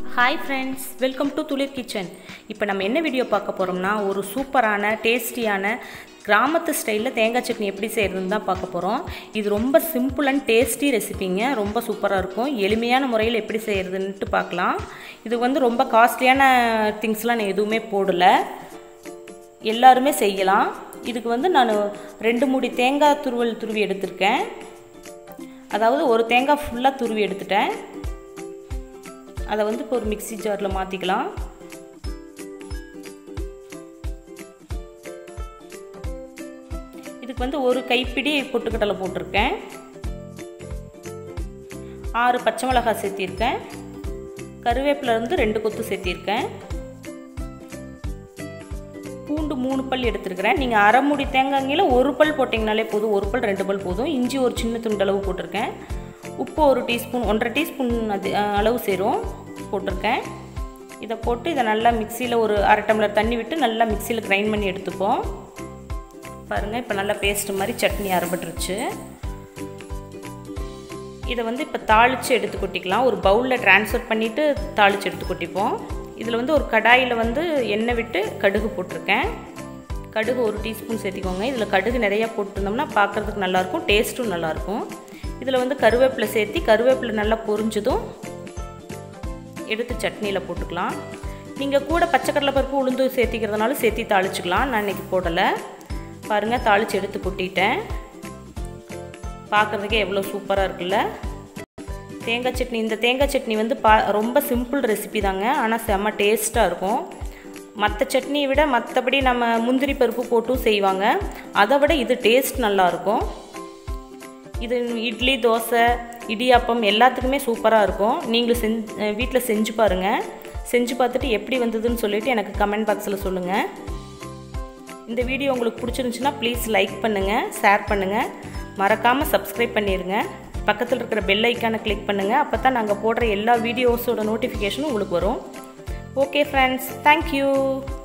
hi friends welcome to Thulir kitchen இப்போ நம்ம என்ன வீடியோ பார்க்க போகிறோம்னா ஒரு சூப்பரான டேஸ்டியான கிராமத்து ஸ்டைலில் தேங்காய் சட்னி எப்படி செய்கிறதுன்னு தான் பார்க்க போகிறோம் இது ரொம்ப சிம்பிள் அண்ட் டேஸ்டி ரெசிபிங்க ரொம்ப சூப்பராக இருக்கும் எளிமையான முறையில் எப்படி செய்கிறதுன்ட்டு பார்க்கலாம் இது வந்து ரொம்ப காஸ்ட்லியான திங்ஸ்லாம் நான் எதுவுமே போடலை எல்லாருமே செய்யலாம் இதுக்கு வந்து நான் ரெண்டு மூடி தேங்காய் துருவல் துருவி எடுத்திருக்கேன் அதாவது ஒரு தேங்காய் ஃபுல்லாக துருவி எடுத்துட்டேன் அதை வந்து இப்போ ஒரு மிக்சி ஜாரில் மாற்றிக்கலாம் இதுக்கு வந்து ஒரு கைப்பிடி பொட்டுக்கடலை போட்டிருக்கேன் ஆறு பச்சை மிளகாய் சேர்த்திருக்கேன் கருவேப்பிலை வந்து ரெண்டு கொத்து சேர்த்திருக்கேன் பூண்டு மூணு பல் எடுத்துருக்கிறேன் நீங்கள் அரை மூடி தேங்காய்ல ஒரு பல் போட்டிங்கனாலே போதும் ஒரு பல் ரெண்டு பல் போதும் இஞ்சி ஒரு சின்ன துண்டளவு போட்டிருக்கேன் உப்பு ஒரு டீஸ்பூன் ஒன்றரை டீஸ்பூன் அது அளவு சேரும் போட்டிருக்கேன் இதை போட்டு இதை நல்லா மிக்சியில் ஒரு அரை டம்ளர் தண்ணி விட்டு நல்லா மிக்சியில் கிரைண்ட் பண்ணி எடுத்துப்போம் பாருங்கள் இப்போ நல்லா பேஸ்ட் மாதிரி சட்னி அரைபட்டுருச்சு இதை வந்து இப்போ தாளித்து எடுத்து கொட்டிக்கலாம் ஒரு பவுலில் ட்ரான்ஸ்ஃபர் பண்ணிவிட்டு தாளித்து எடுத்து கொட்டிப்போம் இதில் வந்து ஒரு கடாயில் வந்து எண்ணெய் விட்டு கடுகு போட்டிருக்கேன் கடுகு ஒரு டீஸ்பூன் சேர்த்திக்கோங்க இதில் கடுகு நிறையா போட்டிருந்தோம்னா பார்க்குறதுக்கு நல்லாயிருக்கும் டேஸ்ட்டும் நல்லாயிருக்கும் இதில் வந்து கருவேப்பிலை சேர்த்தி கருவேப்பிலை நல்லா பொரிஞ்சதும் எடுத்து சட்னியில் போட்டுக்கலாம் நீங்கள் கூட பச்சைக்கடலை பருப்பு உளுந்து சேர்த்திக்கிறதுனால சேர்த்தி தாளிச்சிக்கலாம் நான் இன்றைக்கி போடலை பாருங்கள் தாளித்து எடுத்து கொட்டிட்டேன் பார்க்குறதுக்கே எவ்வளோ சூப்பராக இருக்குல்ல தேங்காய் சட்னி இந்த தேங்காய் சட்னி வந்து பா ரொம்ப சிம்பிள் ரெசிபி தாங்க ஆனால் செம்ம டேஸ்ட்டாக இருக்கும் மற்ற சட்னியை விட மற்றபடி நம்ம முந்திரி பருப்பு போட்டும் செய்வாங்க அதை விட இது டேஸ்ட் நல்லாயிருக்கும் இது இட்லி தோசை இடியாப்பம் எல்லாத்துக்குமே சூப்பராக இருக்கும் நீங்களும் செஞ்சு வீட்டில் செஞ்சு பாருங்கள் செஞ்சு பார்த்துட்டு எப்படி வந்ததுன்னு சொல்லிவிட்டு எனக்கு கமெண்ட் பாக்ஸில் சொல்லுங்கள் இந்த வீடியோ உங்களுக்கு பிடிச்சிருந்துச்சுன்னா ப்ளீஸ் லைக் பண்ணுங்கள் ஷேர் பண்ணுங்கள் மறக்காமல் சப்ஸ்கிரைப் பண்ணிடுங்க பக்கத்தில் இருக்கிற பெல் ஐக்கானை கிளிக் பண்ணுங்கள் அப்போ தான் நாங்கள் போடுற எல்லா வீடியோஸோட நோட்டிஃபிகேஷனும் உங்களுக்கு வரும் ஓகே ஃப்ரெண்ட்ஸ் தேங்க்யூ